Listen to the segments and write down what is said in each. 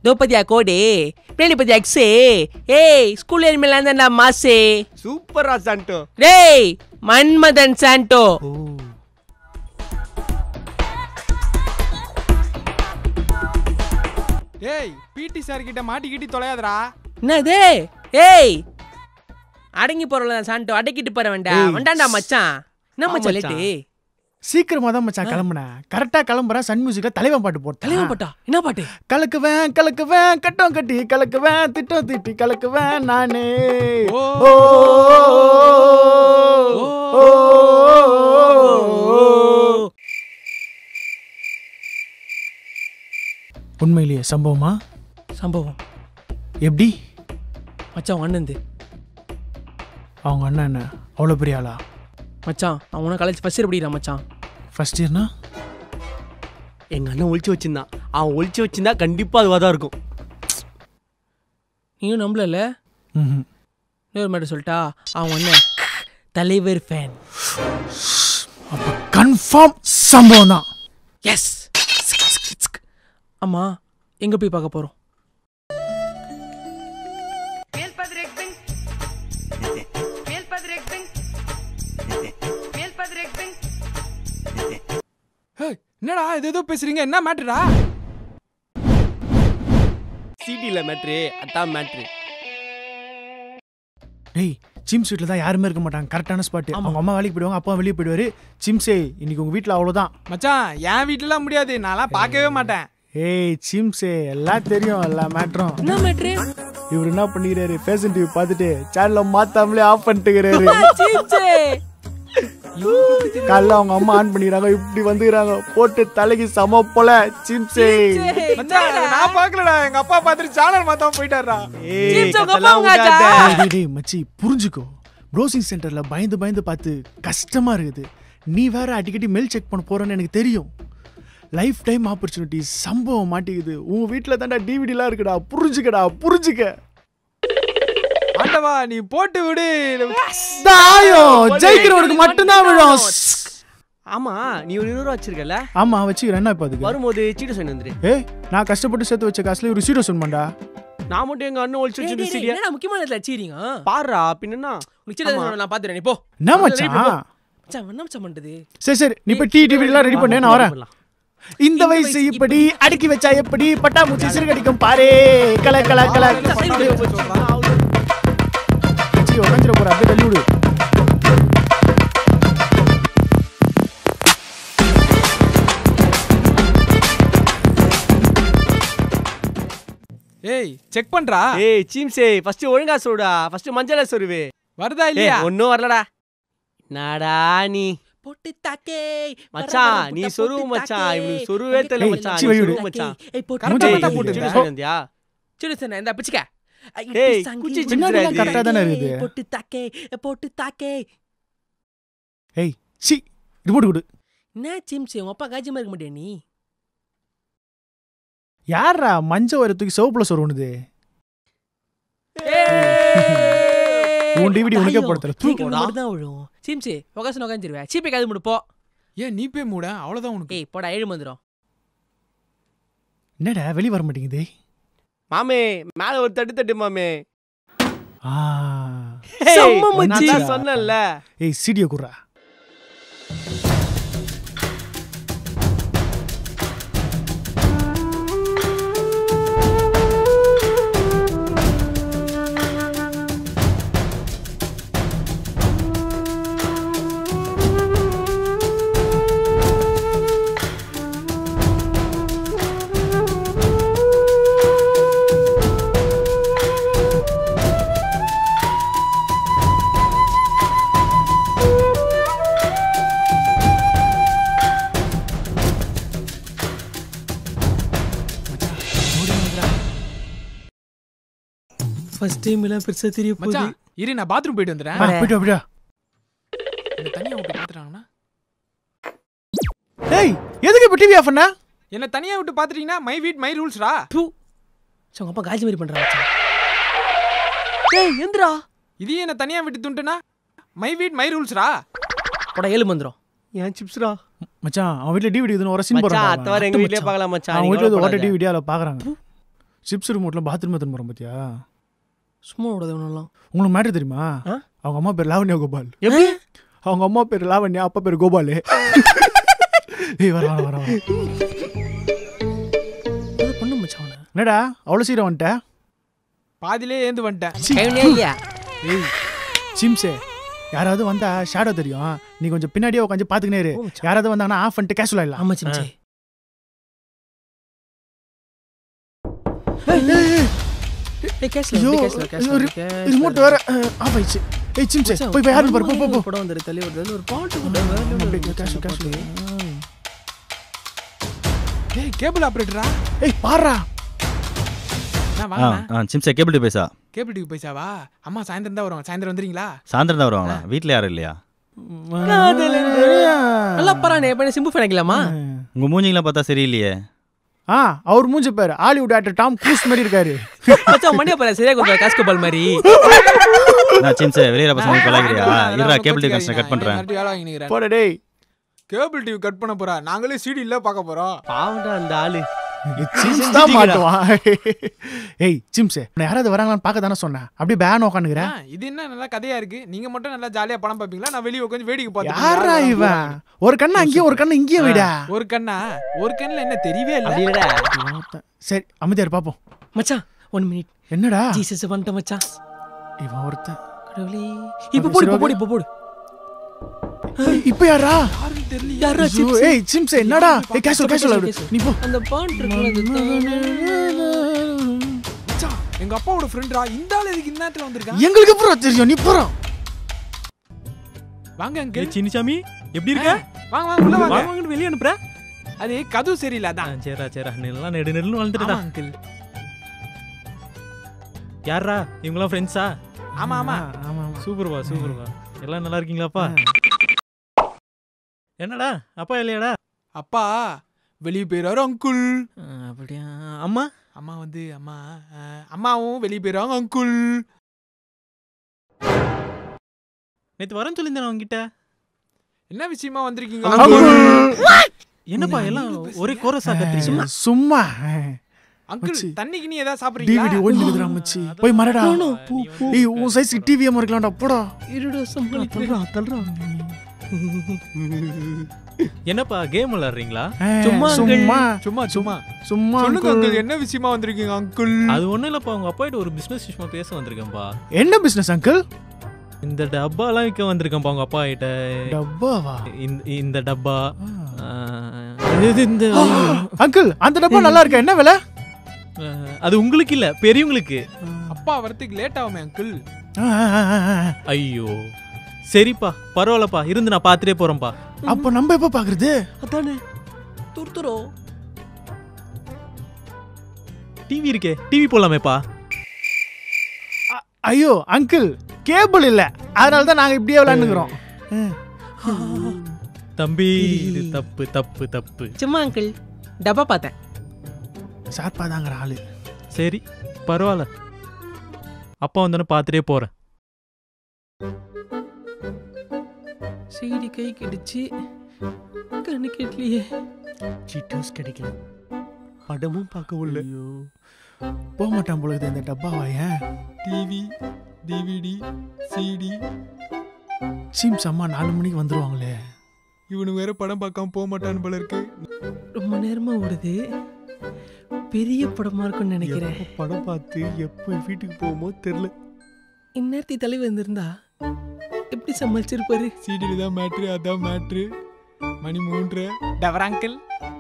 தோப்பதியா கோடு பின்னாடி பத்தியா எக்ஸு ஏய் ஸ்கூல் எரிமையில இருந்தா மாசு சூப்பரா சாண்டோ டேய் மன்மதன் சாண்டோ ஏய் பிடி சார் கிட்ட மாட்டிக்கிட்டி தொலையாதடா என்னது ஏய் அடங்கி போறல சாண்டோ அடக்கிட்டு போற வேண்டாம் வண்டாண்டா மச்சான் என்ன மச்சான் லேட்டு சீக்கிரமா தான் மச்சான் கிளம்புனேன் கரெக்டா கிளம்புறேன் சன் மியூசிக்ல தலைவன் பாட்டு போட்டேன் தலைவன் பட்டா என்ன பாட்டு கலக்குவேன் கலக்குவேன் கட்டம் கட்டி கலக்குவேன் திட்டம் திட்டி கலக்குவேன் நானே ஓ. ஓ, ஓ, ஓ. உண்மையிலேயே சம்பவமா சம்பவம் எப்படி மச்சான் உன் அண்ணன் அவங்க அண்ணன் என்ன அவ்வளோ பெரிய ஆளா மச்சான் அவன காலேஜ் ஃபர்ஸ்ட் இயர் படிக்கிறான் மச்சான் ஃபர்ஸ்ட் இயர்னா எங்க அண்ணன் ஒளிச்சு வச்சிருந்தான் அவன் ஒளிச்சு வச்சிருந்தா கண்டிப்பா அதுவா தான் இருக்கும் நீயும் நம்பலல ம் இன்னொரு மேடம் சொல்லிட்டா அவன் அண்ணன் தலைவர் ஃபேன் அப்போ கன்ஃபார்ம் சம்பவம் தான் எஸ் ஆமா எங்க போய் பார்க்க போறோம் Meel Padrek Bing. Meel Padrek Bing. Meel Padrek Bing. ஏய், என்னடா இது ஏதோ பேசுறீங்க என்ன மேட்டரா சிடில மேட்ரு அதான் மேட்ரு டேய் சிம்ஸ் வீட்டில் தான் யாருமே இருக்க மாட்டாங்க கரெக்டான ஸ்பாட் அவங்க அம்மா வேலைக்கு போயிடுவாங்க அப்பா வெளியே போயிடுவாரு சிம்ஸே இன்னைக்கு உங்க வீட்டில் அவ்வளோதான் மச்சான் என் வீட்டுலாம் முடியாது நான்லாம் பார்க்கவே மாட்டேன் ஏய் சிம்ஸே எல்லாம் தெரியும் எல்லா மேட்ரும் என்ன மேட்ரு இவர் என்ன பண்ணிக்கிறாரு ஃபேஷன் டிவி பார்த்துட்டு சேனலை மாத்தாமலே ஆஃப் பண்ணிட்டுக்கிறாரு காலைல அவங்க அம்மா ஆன் பண்ணிக்கிறாங்க இப்படி வந்துக்கிறாங்க போட்டு தலைக்கு சம போல சிம்ஸே மச்சான் நான் பார்க்கலடா எங்க அப்பா பார்த்துட்டு சேனல் மாத்தாம போயிட்டாரா Chips உங்க அப்பா உங்க ஆச்சா? டேய், டேய் மச்சி புரிஞ்சுக்கோ ப்ரௌசிங் சென்டர்ல பயந்து பயந்து பார்த்து கஷ்டமா இருக்குது நீ வேற அடிக்கடி மெயில் செக் பண்ண போறேன்னு எனக்கு தெரியும் லைஃப் டைம் ஆப்பர்ச்சுனிட்டி சம்பவம் மாட்டிக்குது உன் வீட்டில் தான்டா டிவிடிலாம் இருக்குடா புரிஞ்சுக்கடா புரிஞ்சுக்க ஆண்டவா நீ போட்டு விடு தாயம் ஜெயிக்கிறவனுக்கு மட்டும்தான் விழும் ஆமா நீ ஒரு இருபது ரூபா வச்சிருக்கல ஆமா வச்சுக்கிறேன் என்ன இப்போ அதுக்கு வரும்போது சீட்டு சொல்லி வந்துரு ஏய் நான் கஷ்டப்பட்டு சேர்த்து வச்ச காசுல ஒரு சீரோ சொன்னமாண்டா நான் மட்டும் எங்க அண்ணன் ஒளிச்சு வச்சிருந்த சீடியா என்னடா முக்கியமான இடத்துல வச்சிரீங்க பாருடா பின்னா நிச்சயம் நான் பாத்துறேன் நீ போ என்ன மச்சான் மச்சான் என்ன மச்சான் பண்றது சரி சரி நீ இப்போ டீ டிவிலாம் ரெடி பண்ணு நான் வரேன் இந்த வயசு இப்படி அடுக்கி வச்சா எப்படி பட்டாம்பூச்சி சிறுகடிக்கும் பாரே கல கல கல மச்சி உடஞ்சிட போற அப்படியே தள்ளி விடு ஏய் செக் பண்றா ஏய் சீம்ஸே ஃபர்ஸ்ட் ஒழுங்கா சொல்லுடா ஃபர்ஸ்ட் மஞ்சள சொருவு வருதா ஏய் இல்லையா ஒன்னும் வரலடா நாடா நீ போட்டு தாக்கே மச்சான் நீ சொருவு மச்சான் இவனுக்கு சொருவே தெரியல ஏய், மச்சான் சி, நீ வை விடு. சொருவு மச்சான் ஏய் போட்டு கரெக்டா ஏய், பார்த்தா சீடு போட்டுருந்தா. சொல்லி வந்தியா? சரி சார் இந்த பிச்சுக்க ஏய், குச்சி பின்னாடி சிரிச்சுடா கரெக்டா தானே இருக்குது போட்டு தாக்கே போட்டு தாக்கே ஏய் சி ரிமோட் கொடு என்ன சிம்ஸ் உங்க அப்பா காஜிமா இருக்க மாட்டியா நீ யாரா மஞ்ச வர தூக்கி சிவப்புல சொருவணுது உன் DVD உனக்கே போடத்தல. தூ, தூக்கி தான் விழும் சிம்ஸ் உகாசன் உட்காந்துருவேன் சீப்பே காது முடு போ ஏன் நீ போய் மூட அவ்வளவுதான் உனக்கு ஏய் போடா ஏழு வந்துடும் என்னடா வெளிய வர மாட்டேங்குது மாமே மேல ஒரு தட்டு தட்டு மாமே ஆ ஏய், செம்ம நான் மச்சி. தான் சொன்னேன்ல ஏய் சீடியோ குடுறா ஃபர்ஸ்ட் டைம் எல்லாம் பெருசா தெரிய மச்சான் இரு நான் பாத்ரூம் போயிட்டு வந்துடுறேன் ஆ, போயிட்டு வா, போயிட்டு வா. என்ன தனியா விட்டு பாத்துட்டாங்கன்னா ஏய் எதுக்கு இப்ப டிவி ஆஃப் பண்ண என்ன தனியா விட்டு பாத்துட்டீங்கன்னா மை வீட் மை ரூல்ஸ்ரா பூ சரி, உங்க அப்பா காஜி மாதிரி பண்றான் மச்சான். ஏய் எந்திரா இதையே என்ன தனியா விட்டு துண்டுனா மை வீட் மை ரூல்ஸ்ரா போடா ஏழு வந்துடும் ஏன் சிப்ஸ்ரா மச்சான் அவன் வீட்ல டிவிடி இதுன்னு ஒரு சீன் மச்சான் போறான் அத்த வாரம் எங்க வீட்லயே பார்க்கலாம் மச்சான் அவன் நீங்க வீட்ல இது ஓட்ட கவலைப்படாத. டிவிடி அதில் பார்க்கறாங்க சிப்ஸ் ரிமோட்டில் பாத்ரூம் எத்தனை போகிறோம் பார்த்தியா சும்மா விடாத இவனெல்லாம் உங்களுக்கு மேட்ரு தெரியுமா ஆ? அவங்க அம்மா பேர் லாவண்யா கோபால் எப்படி அவங்க அம்மா பேர் லாவண்யா அப்பா பேர் கோபால் ஏய் வர வர வர வர. அதை பண்ண மச்சான் அவனை என்னடா அவ்வளோ சீக்கிரம் வந்துட்ட பாதியிலே ஏந்து வந்துட்டேன் கைவினே இல்லையா ஏய் சிம்ஸே யாராவது வந்தா ஷேடோ தெரியும் நீ கொஞ்சம் பின்னாடியே உட்காந்து பார்த்துக்கினே இரு ஓ, மச்சான். யாராவது வந்தாங்கன்னா ஆஃப் பண்ணிட்டு கேஷுவல் ஆயிடலாம் ஆமா சிம்சே ஏய் கேஷ்ல ஐயோ, கேஷ்ல ஐயோ, ரி- ரிமோட் வேற ஆஃப் ஆயிடுச்சு ஏய் சிம்ஸே போய் போய் யாருன்னு பாரு போ போ போ படம் வந்துரு தள்ளி வருது ஒரு பாட்டு கூட வேற level அப்படியே இருக்கு கேஷுவல் மச்சான் கேஷுவல் பாட்டு. ஏய் கேபிள் ஆபரேட்டரா ஏய் பாரா நான் ஆ வாங்க ஆ சிம்சே கேபிள் பேசா கேபிள் டிவி பைசாவா அம்மா சாயந்தரம் தான் வருவாங்க சாயந்தரம் வந்துறீங்களா சாயந்தரம் தான் வருவாங்களா வீட்டில் யாரும் இல்லையா நல்லா பரானே எப்ப சிம்பு ஃபேனிக்கலாமா உங்கள் மூஞ்சிங்களாம் பார்த்தா சரியில்லையே ஆ அவர் மூஞ்சி பேர் ஹாலிவுட் ஆக்டர் டாம் க்ரூஸ் மாதிரி இருக்காரு மச்சான் மணியா பாரு சரியா கொடுத்தா காஸ்கோ பால் மாதிரி நான் சிம்சே வெளியில பசங்க பழகிறியா இருடா கேபிள் டிவி கனெக்ஷன் கட் பண்ணுறேன் வேலை வாங்கிக்கிறேன் போட டேய் கேபிள் டிவி கட் பண்ண போறா நாங்களே சிடி இல்ல பார்க்க போறோம் பாவண்டா அந்த ஆளு சிம்ஸ் தான் மாட்டுவான் ஏய் சிம்ஸே நான் யாராவது வராங்களான்னு பார்க்க தானே சொன்னேன் அப்படியே பேன் உட்காந்துக்கிறேன் ஆ, இது என்ன நல்லா கதையா இருக்கு நீங்க மட்டும் நல்லா ஜாலியா படம் பாப்பீங்களா நான் வெளிய உட்காந்து வேடிக்கை யாரா பார்த்துட்டு இவன் ஒரு கண்ணு அங்கேயும் ஒரு கண்ணு இங்கேயும் விடா ஒரு கண்ணா ஒரு கண்ணுல என்ன தெரியவே இல்ல அப்படி விட இவன் ஒருத்தன். சரி அமைதியார் பாப்போம் மச்சான் ஒன் மினிட் என்னடா ஜீசஸ் வந்துட்ட மச்சான் இவன் ஒருத்தன் கடவுளே இப்ப போடு இப்ப போடு இப்ப போடு ஏய், இப்ப யாரா யாருன்னு தெரியல யாரா ஐயோ, சிப்ஸ் ஏய் சிம்ஸே என்னடா ஏய் கேஷுவல் கேஷுவல் நீ போ அந்த பாட்டு இருக்குல்ல மச்சான், எங்க அப்பாவோட ஃப்ரெண்டா இந்த ஆள் எதுக்கு இந்த நேரத்துல வந்திருக்கான் எங்களுக்கு அப்புறம் தெரியும் நீ போறோம் வாங்க அங்கிள் சின்னிசாமி எப்படி இருக்க வாங்க வாங்க உள்ள வாங்க வாங்க வெளியே அனுப்புற அது கதவு சரியில்லை அதான் சரிடா சரிடா நெல்லாம் நெடு நெடுன்னு வளர்ந்துட்டா அங்கிள் யாரா இவங்களாம் ஃப்ரெண்ட்ஸா ஆமா ஆமா ஆமா ஆமா சூப்பர்பா சூப்பர்பா எல்லாம் நல்லா இருக்கீங்களாப்பா என்னடா அப்பா இல்லையாடா அப்பா வெளியே போயிறாரு அங்குள் ஆ, அப்படியா அம்மா அம்மா வந்து அம்மா ஆ, அம்மாவும் வெளியே போயிறாங்க அங்குள் நேத்து வரேன்னு சொல்லியிருந்தேன் உங்ககிட்ட என்ன விஷயமா வந்திருக்கீங்க என்னப்பா எல்லாம் ஒரே கோரஸா கத்துறீங்க ஏய், சும்மா அங்கிள் மச்சி. தண்ணிக்கு நீ ஏதாவது டிவிடி சாப்பிடுறீங்களா ஓடிக்குதுடா மச்சி போய் மறடா ஏய் உன் சைஸ்க்கு டிவிஎம் இருக்கலாம்டா போடா இருடா சமாளிக்கிறேன் தள்ளுறா என்னப்பா கேம் விளையாடுறீங்களா சும்மா சும்மா சும்மா சும்மா சும்மா சொல்லுங்க uncle. அங்கிள் என்ன விஷயமா வந்திருக்கீங்க அங்கிள் அது ஒண்ணும் இல்லப்பா உங்க அப்பாயிட்ட ஒரு பிசினஸ் விஷயமா பேச வந்திருக்கேன்ப்பா என்ன பிசினஸ் அங்கிள் இந்த டப்பாலாம் விற்க வந்திருக்கேன்ப்பா உங்க அப்பா கிட்ட டப்பாவா இந்த- இந்த டப்பா ஆ, இது இந்த அங்கிள் அந்த டப்பா நல்லா இருக்கா என்ன விலை ஆ, அது உங்களுக்கு இல்ல பெரியவங்களுக்கு அப்பா வரதுக்கு லேட் ஆகுமே அங்கிள் ஆ, ஆ, ஆ, ஆ. ஐயோ சரிப்பா பரவாயில்லப்பா இருந்து நான் பார்த்துட்டே போறேன்ப்பா அப்ப நம்ம எப்ப பாக்குறது அதானே துர்த்துறோ டிவி இருக்கே டிவி போலாமேப்பா ஐயோ அங்கிள் கேபிள் இல்ல அதனால தான் நாங்க இப்படியே விளையாண்டுக்கிறோம் தம்பி இது தப்பு தப்பு தப்பு சும்மா அங்கிள் டப்பா பார்த்தேன் சார்பா தாங்கிற ஆளு சரி பரவாயில்ல அப்பா வந்தோன்னு பார்த்துட்டே போறேன் சீடி கை கிடிச்சு கண்ணு கெட்டலையே சீட்டோஸ் கிடைக்கல படமும் பார்க்க உள்ள ஐயோ போக மாட்டான் போல இருக்குது இந்த டப்பாவா ஏன் டிவி டிவிடி சிடி சிம்ஸ் அம்மா நாலு மணிக்கு வந்துருவாங்களே இவனு வேற படம் பார்க்காம போக மாட்டான்னு போல இருக்கு ரொம்ப நேரமா ஓடுது பெரிய படமா இருக்கும்னு நினைக்கிறேன் எப்ப படம் பார்த்து எப்போ வீட்டுக்கு போகுமோ தெரியல இந்நேரத்தி தலைவர் வந்திருந்தா எப்படி சமாளிச்சிருப்பாரு சிடில தான் மேட்ரு அதான் மேட்ரு மணி மூன்று டவர் அங்கிள்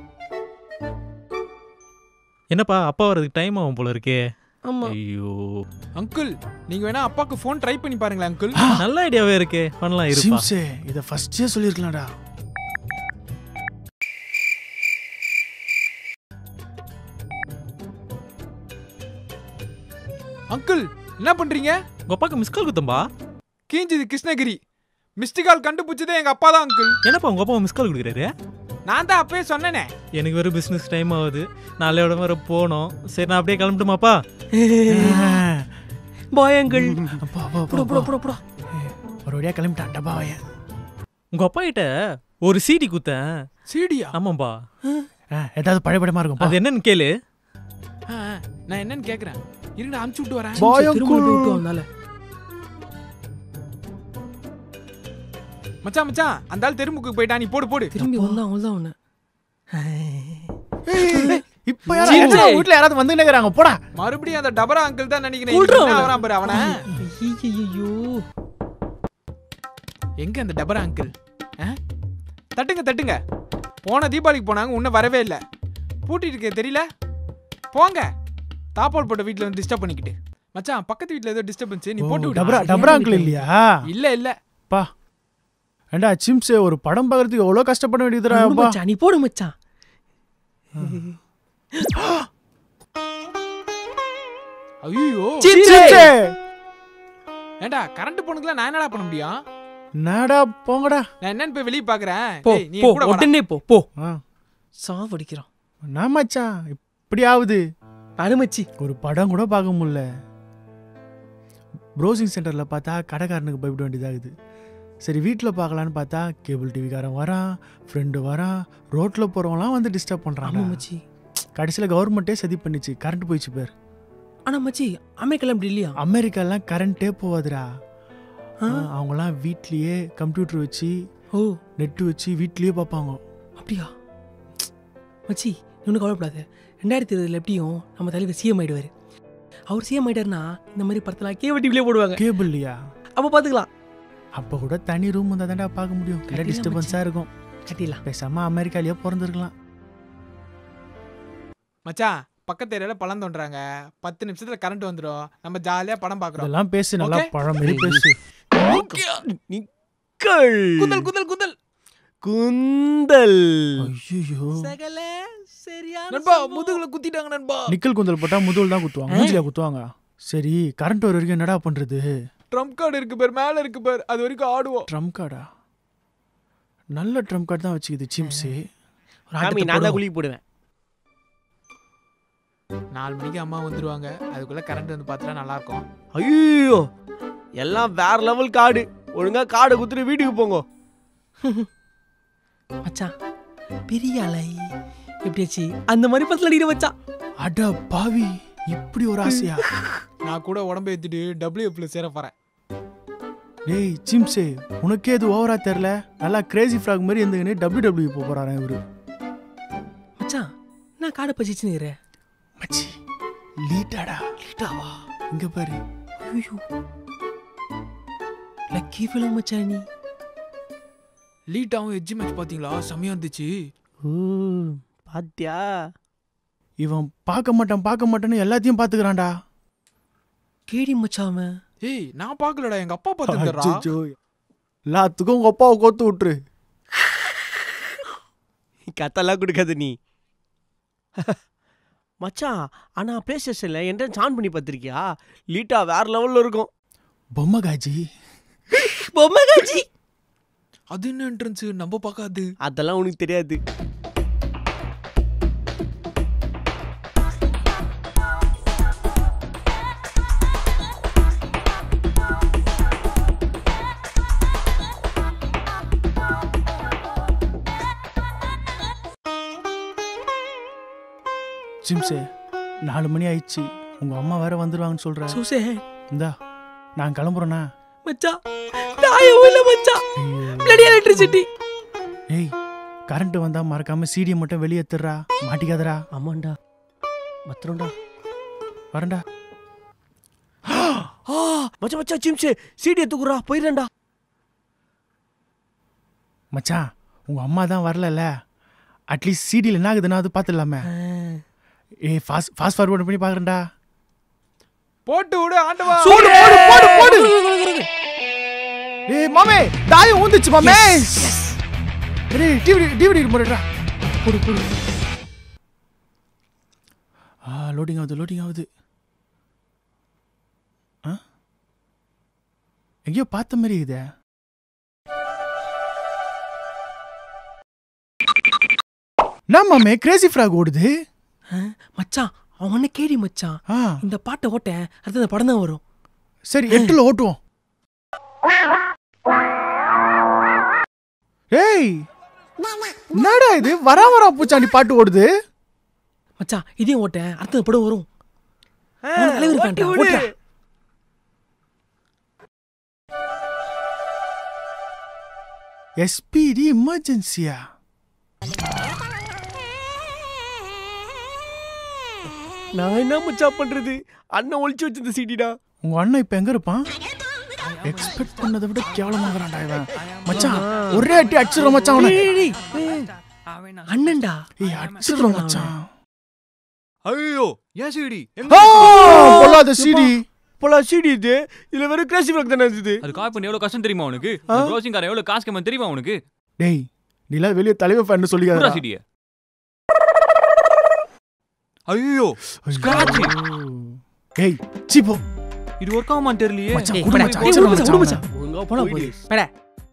என்னப்பா அப்பா வரதுக்கு டைம் ஆகும் போல இருக்கே ஆமா ஐயோ அங்கிள் நீங்க வேணா அப்பாக்கு ஃபோன் ட்ரை பண்ணி பாருங்களேன் அங்கிள் நல்ல ஐடியாவே இருக்கே பண்ணலாம் இருப்பா சிம்ஸே இதை ஃபர்ஸ்டே சொல்லியிருக்கலாம்டா அங்கிள் என்ன பண்றீங்க உங்க அப்பாக்கு மிஸ் கால் குத்தம்பா கீஞ்சது கிருஷ்ணகிரி மிஸ்டு கால் கண்டுபிடிச்சதே எங்க அப்பா தான் அங்கிள் என்னப்பா உங்க அப்பா மிஸ் கால் கொடுக்குறாரு நான் தான் அப்பவே சொன்னேனே எனக்கு வேற பிசினஸ் டைம் ஆகுது நாளையோட வேற போகணும் சரி நான் அப்படியே கிளம்பட்டுமாப்பா பாய் அங்கிள் அப்பா, அப்பா, அப்பா, புடா புடா அப்பா. புடா புடா ஒரு வழியா கிளம்பிட்டான் டப்பாவைய உங்க அப்பா கிட்ட ஒரு சீடி குத்தேன் சிடியா ஆமாப்பா ஏதாவது பழைய படமா இருக்கும் அது என்னன்னு கேளு நான் என்னன்னு கேக்குறேன் இருங்க அமுச்சு விட்டு வரேன் பயம் திரும்ப குழு. விட்டு வந்தால மச்சான் மச்சான் அந்த ஆள் தெருமுக்கு போயிட்டா நீ போடு போடு திரும்பி வந்தா அவ்வளவுதான் ஒண்ணு ஏய், இப்ப யாரா சீ, எத்தனை சீ. வீட்ல யாராவது வந்து நிக்கிறாங்க போடா மறுபடியும் அந்த டபரா அங்கிள் தான் நினைக்கிறேன் கூட்டுறா இங்க என்ன அவனை. வரான் பாரு அவன ஐயோ எங்க அந்த டபரா அங்கிள் ஆ? தட்டுங்க தட்டுங்க போன தீபாவளிக்கு போனாங்க இன்னும் வரவே இல்லை பூட்டிட்டு இருக்கே தெரியல போங்க தாப்பால் போட்ட வீட்ல வந்து டிஸ்டர்ப் பண்ணிக்கிட்டு மச்சான் பக்கத்து வீட்ல ஏதோ டிஸ்டர்பன்ஸ் நீ போட்டு விடு. டபரா டபரா அங்கிள் இல்லையா இல்ல இல்ல பா ஏண்டா சிம்ஸ் ஒரு படம் பார்க்கறதுக்கு எவ்வளவு கஷ்டப்பட வேண்டியதுடா ஆமா அப்பா மச்சான் நீ போடு மச்சான் ஐயோ சிம்ஸே ஏண்டா கரண்ட் போனுக்குலாம் நான் என்னடா பண்ண முடியும் நாடா போங்கடா நான் என்னன்னு போய் வெளியே பாக்குறேன் போ டேய், நீ போ என் கூட வாடா. உடனே போ போ ஆ, சாவடிக்கிறான் நான் மச்சான் இப்படி ஆகுது அனுமச்சி ஒரு படம் கூட பார்க்க முடியல ப்ரௌசிங் சென்டரில் பார்த்தா கடைக்காரனுக்கு பயப்பட வேண்டியதாகுது சரி வீட்டில் பார்க்கலான்னு பார்த்தா கேபிள் டிவிக்காரன் வரான் ஃப்ரெண்டு வரான் ரோட்டில் போகிறவங்களாம் வந்து டிஸ்டர்ப் ஆமா பண்ணுறாங்க மச்சி கடைசியில் கவர்மெண்ட்டே சதி பண்ணிச்சு கரண்ட் போயிடுச்சு பேர் ஆனா மச்சி அமெரிக்கால அப்படி இல்லையா அமெரிக்காலாம் கரண்ட்டே போவாதுடா ஆ? அவங்களாம் வீட்லேயே கம்ப்யூட்டர் வச்சு ஓ நெட்டு வச்சு வீட்லேயே பார்ப்பாங்க அப்படியா மச்சி நீ ஒன்றும் கவலைப்படாத ரெண்டாயிரத்தி இருபதுல எப்படியும் நம்ம தலைவர் சிஎம் ஆயிடுவாரு அவர் சிஎம் ஆயிட்டாருன்னா இந்த மாதிரி படத்தெல்லாம் கேவ டிவிலே போடுவாங்க கேபிள் இல்லையா அப்போ பார்த்துக்கலாம் அப்போ கூட தனி ரூம் வந்தால் தான்டா பார்க்க முடியும் இல்லை கட்டிடலாம் டிஸ்டர்பன்ஸாக இருக்கும் கட்டிடலாம் பேசாமல் அமெரிக்காலேயே பிறந்திருக்கலாம் மச்சான் பக்கத்து ஏரியால பழம் தோன்றாங்க பத்து நிமிஷத்துல கரண்ட் வந்துடும் நம்ம ஜாலியா படம் பாக்குறோம் இதெல்லாம் பேசு நல்லா Okay. பழமாரி பேசு நிக்கள் குதல் குதல் குதல் குந்தல் ஐயோ சகல சரியான நண்பா முதுகுல குத்திட்டாங்க நண்பா நிக்கல் குந்தல் போட்டா முதுகுல தான் குத்துவாங்க மூஞ்சில குத்துவாங்க சரி கரண்ட் வர வரைக்கும் என்னடா பண்றது ட்ரம்ப் கார்டு இருக்கு பேர் மேல இருக்கு பேர் அது வரைக்கும் ஆடுவோம் ட்ரம் கார்டா நல்ல ட்ரம் கார்டு தான் வச்சுக்குது சிம்ஸு ஒரு சாமி ஆட்டத்தை நான் தான் போடுவோம். குளிக்க போடுவேன் நாலு மணிக்கு அம்மா வந்துருவாங்க அதுக்குள்ள கரண்ட் வந்து பார்த்தா நல்லா இருக்கும் ஐயோ எல்லாம் வேற லெவல் காடு ஒழுங்கா காடை குத்துட்டு வீட்டுக்கு போங்க மச்சான் பெரிய அலை எப்படியாச்சு அந்த மாதிரி படத்துல அடிக்கிற மச்சான் அட பாவி இப்படி ஒரு ஆசையா நான் கூட உடம்பு ஏத்திட்டு டபிள்யூஎஃப்ல சேர போறேன் டேய் சிம்ஸே உனக்கே இது ஓவரா தெரியல நல்லா கிரேசி ஃப்ராக் மாதிரி இருந்துங்கன்னு டபிள்யூ டபிள்யூ போக போறாரன் இவரு மச்சான் நான் காடை பச்சிச்சுன்னு மச்சி லீட்டாடா லேட்டாவா இங்க பாரு ஐயோ லக்கி ஃபிலம் மச்சான் நீ லீட்டாவும் எஜ்ஜி மேட்ச் பாத்தீங்களா செம்மையா இருந்துச்சு ஓ பாத்தியா இவன் பார்க்க மாட்டான் பார்க்க மாட்டான்னு எல்லாத்தையும் பாத்துக்கிறான்டா கேடி மச்சான் அவன் ஏய் நான் பாக்கலடா எங்க அப்பா பாத்துக்கிறா அச்சச்சோ. எல்லாத்துக்கும் உங்க அப்பாவை கோத்து விட்டுரு கத்தெல்லாம் கொடுக்காத நீ மச்சான் ஆனா பிளே ஸ்டேஷன்ல என்ட்ரன்ஸ் ஆன் பண்ணி பார்த்திருக்கியா லீட்டா வேற லெவல்ல இருக்கும் பொம்மை காஜி பொம்மை காட்சி அது என்ன என்ட்ரன்ஸ் நம்ம பார்க்காது அதெல்லாம் உனக்கு தெரியாது சிம்ஸே நாலு மணி ஆயிடுச்சு உங்க அம்மா வேற வந்துருவாங்கன்னு சொல்ற சூசே இந்தா நான் கிளம்புறேனா மச்சான் தாயம் இல்ல மச்சான் பிளடி எலக்ட்ரிசிட்டி ஏய் கரண்ட் வந்தா மறக்காம சீடியை மட்டும் வெளியே எடுத்துடுறா மாட்டிக்காதடா ஆமாண்டா பத்திரம்டா வரேன்டா ஆ மச்சான் மச்சான் சிம்ஸ் சீடி எடுத்துக்குறா போயிடுறேன்டா மச்சான் உங்க அம்மா தான் வரலல்ல அட்லீஸ்ட் சீடியில் என்ன ஆகுதுன்னா அது பார்த்துடலாமே ஏய் ஃபாஸ்ட் ஃபாஸ்ட் ஃபார்வர்ட் பண்ணி பார்க்குறேன்டா போட்டு விடு ஆண்டவா போடு போடு போடு போடு ஏய் மாமே தாயம் ஊந்துச்சு மாமே டேய் டிவிடி டிவிடி போடுடா போடு போடு ஆ லோடிங் ஆகுது லோடிங் ஆகுது ஆ எங்கேயோ பார்த்த மாதிரி இருக்குதே என்ன மாமே கிரேசி ஃப்ராக் ஓடுது மச்சான் அவன கேடி மச்சான் ஆ இந்த பாட்டை ஓட்ட அடுத்து அந்த படம் தான் வரும் சரி எட்டுல ஓட்டுவோம் ஏய் என்னடா இது வரா வரா பூச்சாண்டி பாட்டு ஓடுது மச்சான் இதையும் ஓட்ட அடுத்த படம் வரும் அவன் தலைவர் ஃபேன்டா ஓட்டுடா எஸ்பிடி எமர்ஜென்சியா நான் என்ன மச்சான் பண்றது அண்ணன் ஒளிச்சு வச்சிருந்த சீடிடா உங்க அண்ணன் இப்ப எங்க இருப்பான் எக்ஸ்பெக்ட் பண்ணதை விட கேவலமாகறான்டா இவன் மச்சான் ஒரே அடி அடிச்சிடுறோம் மச்சான் அவனை அண்ணன்டா ஏய் அடிச்சிடுறோம் மச்சான் ஐயோ ஏன் சீடி ஆ, பொல்லாத சிடி போல சீடி இது இதுல வெறும் கிராஷ் பிளாக் தானே இருந்தது அது காப்பி பண்ண எவ்வளவு கஷ்டம் தெரியுமா உனக்கு ப்ரௌசிங் காரன் எவ்வளவு காசு கேமன் தெரியுமா உனக்கு டேய் நீலாம் வெளிய தலைவர் ஃபேன் பூரா சொல்லிக்காத சீடிய ஐயோ ஸ்கிராட்ச் டேய் சீப்போ இது ஒர்க் ஆகுமான்னு தெரியலையே மச்சான் ஏய், குடு படா. மச்சான் ஏய், அடிச்சிடுறோம் விடு மச்சான், மச்சான் விடு மச்சான். ஒழுங்கா போனா போயிடு. போகுது பட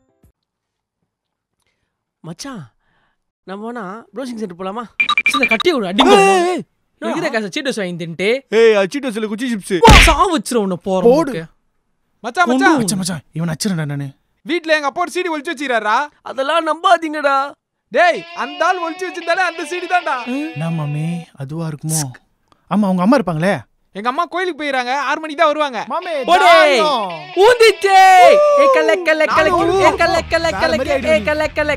மச்சான் நம்ம வேணா ப்ரௌசிங் சென்டர் போலாமா சில கட்டி விடு அடி இருக்கிற காசை சீட்டஸ் வாங்கி தின்ட்டு ஏய் அச்சிட்டோஸ்ல குச்சி சிப்ஸ் சா வச்சிரும் உன்னை போடு. போறோம் மச்சான் மச்சான் மச்சான் மச்சான் இவன் அடிச்சிடுறேன் நானு வீட்ல எங்க அப்பா ஒரு சீடி ஒளிச்சு வச்சிருக்காரா அதெல்லாம் நம்பாதீங்கடா டேய் அந்த ஆள் ஒளிச்சு வச்சிருந்தாலே அந்த சீடி தான்டா என்ன மாமே அதுவா இருக்குமோ ஆமா அவங்க அம்மா இருப்பாங்களே எங்க அம்மா கோயிலுக்கு போயிறாங்க ஆறு மணிக்கு தான் வருவாங்க மாமே போடே ஊந்திச்சே ஏ கல கல கல ஏ கல கல கல ஏ கல கல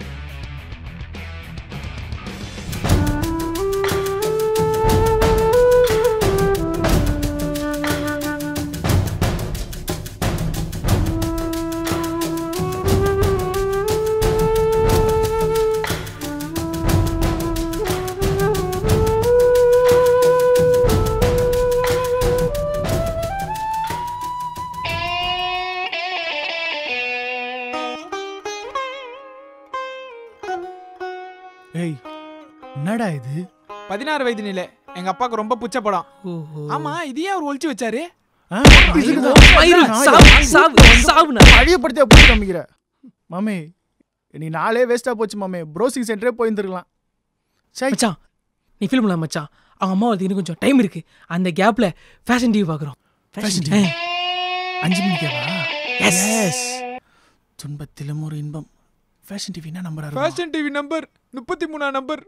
ஏய் என்னடா இது பதினாறு வயது நிலை எங்க அப்பாவுக்கு ரொம்ப புச்ச படம் ஆமா இது ஏன் அவர் ஒளிச்சு வச்சாரு ஆ, இதுக்குதான். மயிரு நான் சாவு சாவு சாவுனா பழையப்படுத்தி அப்படி காமிக்கிற மாமே நீ நாளே வேஸ்டா போச்சு மாமே ப்ரௌசிங் சென்டரே போயிருந்துருக்கலாம் சரி மச்சான் நீ ஃபீல் பண்ணலாம் மச்சான் அவங்க அம்மா வரதுக்கு இன்னும் கொஞ்சம் டைம் இருக்கு அந்த கேப்ல ஃபேஷன் டிவி பாக்குறோம் Fashion TV. அஞ்சு மணிக்கேவா எஸ் துன்பத்திலும் ஒரு இன்பம் ஃபேஷன் டிவி என்ன நம்பரா இருக்கும் ஃபேஷன் டிவி நம்பர் முப்பத்தி மூணாம் நம்பர்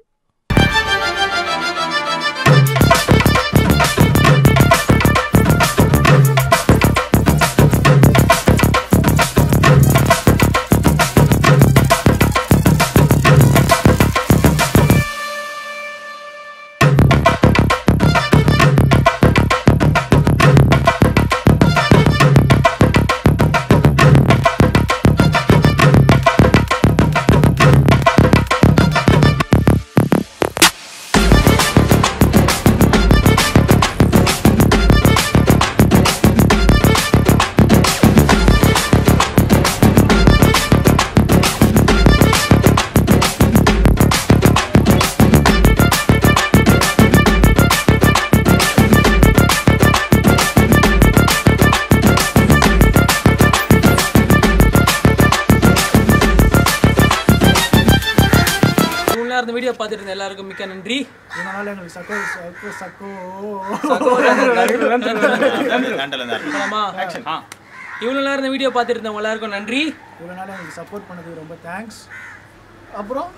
இவ்வளவு நேரம் இந்த வீடியோ பார்த்துட்டு இருந்த எல்லாருக்கும் மிக்க நன்றி இதனால எங்களுக்கு சக்கோ சக்கோ சக்கோ ஆமா இவ்வளவு நேரம் இந்த வீடியோ பார்த்துட்டு இருந்தவங்க எல்லாருக்கும் நன்றி இவ்வளோ நாள் எங்களுக்கு சப்போர்ட் பண்ணதுக்கு ரொம்ப தேங்க்ஸ் அப்புறம்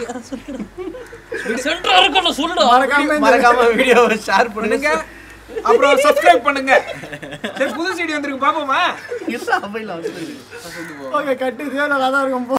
சென்டரா இருக்கணும் சொல்லுடா மறக்காம வீடியோ ஷேர் பண்ணுங்க அப்புறம் சப்ஸ்கிரைப் பண்ணுங்க சரி புது சீடி வந்திருக்கு பாப்போமா ஓகே கட்டு இதே நல்லா தான் இருக்கும் போ